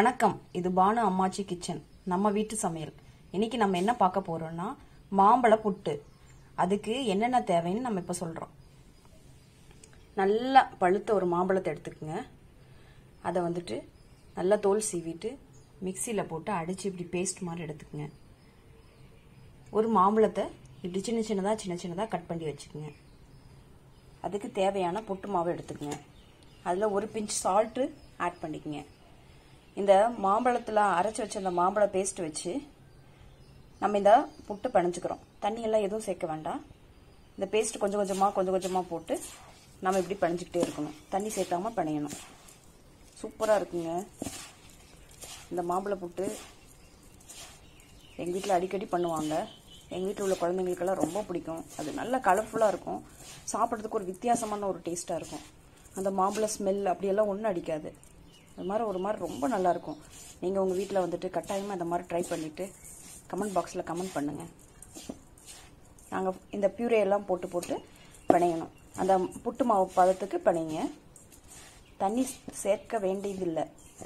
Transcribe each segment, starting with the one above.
வணக்கம் இது பானு அம்மாச்சி கிச்சன் நம்ம வீட்டு சமையல் இன்னைக்கு நம்ம என்ன பார்க்க போறோம்னா மாம்பழ புட்டு அதுக்கு என்னென்ன தேவைன்னு நம்ம இப்போ சொல்றோம் நல்லா பழுத்த ஒரு மாம்பழத்தை எடுத்துக்கோங்க அதை வந்துட்டு நல்லா தோல் சீவிட்டு மிக்சியில் போட்டு அடித்து இப்படி பேஸ்ட் மாதிரி எடுத்துக்கோங்க ஒரு மாம்பழத்தை இப்படி சின்ன சின்னதாக சின்ன சின்னதாக கட் பண்ணி வச்சுக்கோங்க அதுக்கு தேவையான புட்டு மாவு எடுத்துக்கோங்க அதில் ஒரு பிஞ்ச் சால்ட்டு ஆட் பண்ணிக்கோங்க இந்த மாம்பழத்தில் அரைச்சி வச்ச அந்த மாம்பழ பேஸ்ட் வச்சு நம்ம இந்த புட்டு பிணைஞ்சிக்கிறோம் தண்ணியெல்லாம் எதுவும் சேர்க்க வேண்டாம் இந்த பேஸ்ட் கொஞ்சம் கொஞ்சமாக கொஞ்சம் கொஞ்சமாக போட்டு நம்ம இப்படி பிணைஞ்சிக்கிட்டே இருக்கணும் தண்ணி சேர்க்காம பிணையணும் சூப்பராக இருக்குங்க இந்த மாம்பழ புட்டு எங்கள் வீட்டில் அடிக்கடி பண்ணுவாங்க எங்கள் வீட்டில் உள்ள குழந்தைங்களுக்கெல்லாம் ரொம்ப பிடிக்கும் அது நல்ல கலர்ஃபுல்லாக இருக்கும் சாப்பிட்றதுக்கு ஒரு வித்தியாசமான ஒரு டேஸ்ட்டாக இருக்கும் அந்த மாம்பழ ஸ்மெல் அப்படியெல்லாம் ஒன்றும் அடிக்காது அது மாதிரி ஒரு மாதிரி ரொம்ப நல்லாயிருக்கும் நீங்கள் உங்கள் வீட்டில் வந்துட்டு கட்டாயமாக அந்த மாதிரி ட்ரை பண்ணிவிட்டு கமெண்ட் பாக்ஸில் கமெண்ட் பண்ணுங்கள் நாங்கள் இந்த பியூரே எல்லாம் போட்டு போட்டு பிணையணும் அந்த புட்டு மாவு பதத்துக்கு பிணைங்க தண்ணி சேர்க்க வேண்டியதில்லை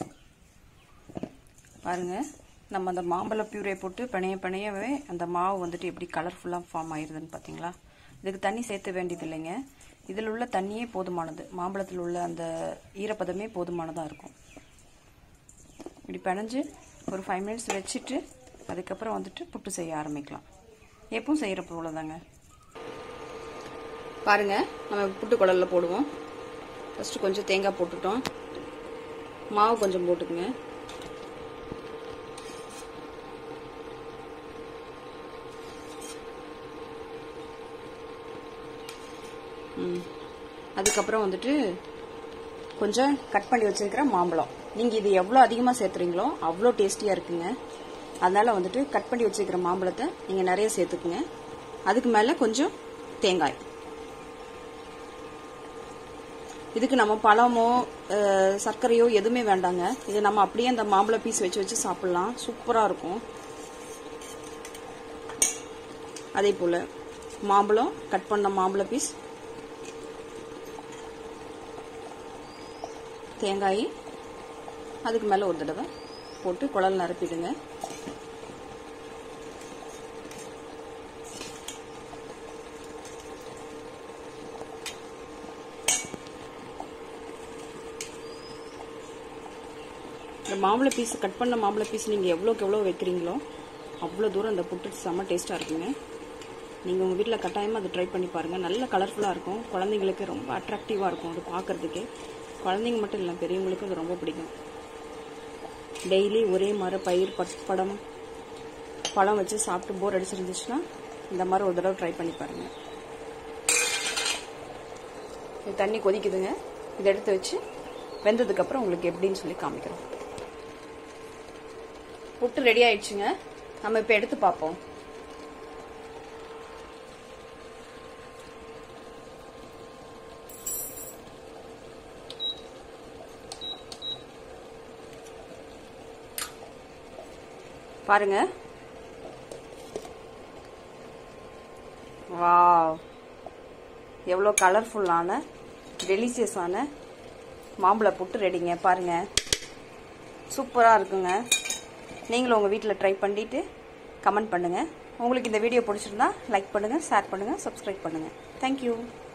பாருங்க நம்ம அந்த மாம்பழ பியூரே போட்டு பிணைய பிணையவே அந்த மாவு வந்துட்டு எப்படி கலர்ஃபுல்லாக ஃபார்ம் ஆயிருதுன்னு பார்த்தீங்களா இதுக்கு தண்ணி சேர்த்த வேண்டியது இல்லைங்க இதில் உள்ள தண்ணியே போதுமானது மாம்பழத்தில் உள்ள அந்த ஈரப்பதமே போதுமானதாக இருக்கும் இப்படி பிணைஞ்சு ஒரு ஃபைவ் மினிட்ஸ் வச்சுட்டு அதுக்கப்புறம் வந்துட்டு புட்டு செய்ய ஆரம்பிக்கலாம் எப்பவும் செய்கிற போல தாங்க பாருங்க நம்ம புட்டு குழல்ல போடுவோம் ஃபஸ்ட்டு கொஞ்சம் தேங்காய் போட்டுட்டோம் மாவு கொஞ்சம் போட்டுக்குங்க ம் அதுக்கப்புறம் வந்துட்டு கொஞ்சம் கட் பண்ணி வச்சிருக்கிற மாம்பழம் நீங்கள் இது எவ்வளோ அதிகமாக சேர்த்துறீங்களோ அவ்வளோ டேஸ்டியாக இருக்குங்க அதனால வந்துட்டு கட் பண்ணி வச்சிருக்கிற மாம்பழத்தை நீங்கள் நிறைய சேர்த்துக்குங்க அதுக்கு மேலே கொஞ்சம் தேங்காய் இதுக்கு நம்ம பழமோ சர்க்கரையோ எதுவுமே வேண்டாங்க இது நம்ம அப்படியே அந்த மாம்பழ பீஸ் வச்சு வச்சு சாப்பிட்லாம் சூப்பராக இருக்கும் அதே போல் மாம்பழம் கட் பண்ண மாம்பழ பீஸ் தேங்காய் அதுக்கு மேலே ஒரு தடவை போட்டு குழல் நிரப்பிடுங்க இந்த மாம்பழ பீஸ் கட் பண்ண மாம்பழ பீஸ் நீங்கள் எவ்வளோக்கு எவ்வளோ வைக்கிறீங்களோ அவ்வளோ தூரம் அந்த புட்டு செம்ம டேஸ்ட்டாக இருக்குங்க நீங்கள் உங்கள் வீட்டில் கட்டாயமாக அதை ட்ரை பண்ணி பாருங்கள் நல்ல கலர்ஃபுல்லாக இருக்கும் குழந்தைங்களுக்கு ரொம்ப அட்ராக்டிவாக இருக்கும் அது பார்க்குறதுக்கே குழந்தைங்க மட்டும் இல்லை பெரியவங்களுக்கும் அது ரொம்ப பிடிக்கும் டெய்லி ஒரே மாதிரி பயிர் படம் பழம் வச்சு சாப்பிட்டு போர் அடிச்சிருந்துச்சுன்னா இந்த மாதிரி ஒரு தடவை ட்ரை பண்ணி பாருங்கள் இது தண்ணி கொதிக்குதுங்க இதை எடுத்து வச்சு வெந்ததுக்கப்புறம் உங்களுக்கு எப்படின்னு சொல்லி காமிக்கிறோம் புட்டு ரெடி ஆயிடுச்சுங்க நம்ம இப்போ எடுத்து பார்ப்போம் பாருங்க வாவ் எவ்வளோ கலர்ஃபுல்லான டெலிசியஸான மாம்பழ புட்டு ரெடிங்க பாருங்க சூப்பராக இருக்குங்க நீங்களும் உங்கள் வீட்டில் ட்ரை பண்ணிவிட்டு கமெண்ட் பண்ணுங்கள் உங்களுக்கு இந்த வீடியோ பிடிச்சிருந்தா லைக் பண்ணுங்கள் ஷேர் பண்ணுங்கள் சப்ஸ்கிரைப் பண்ணுங்கள் தேங்க்யூ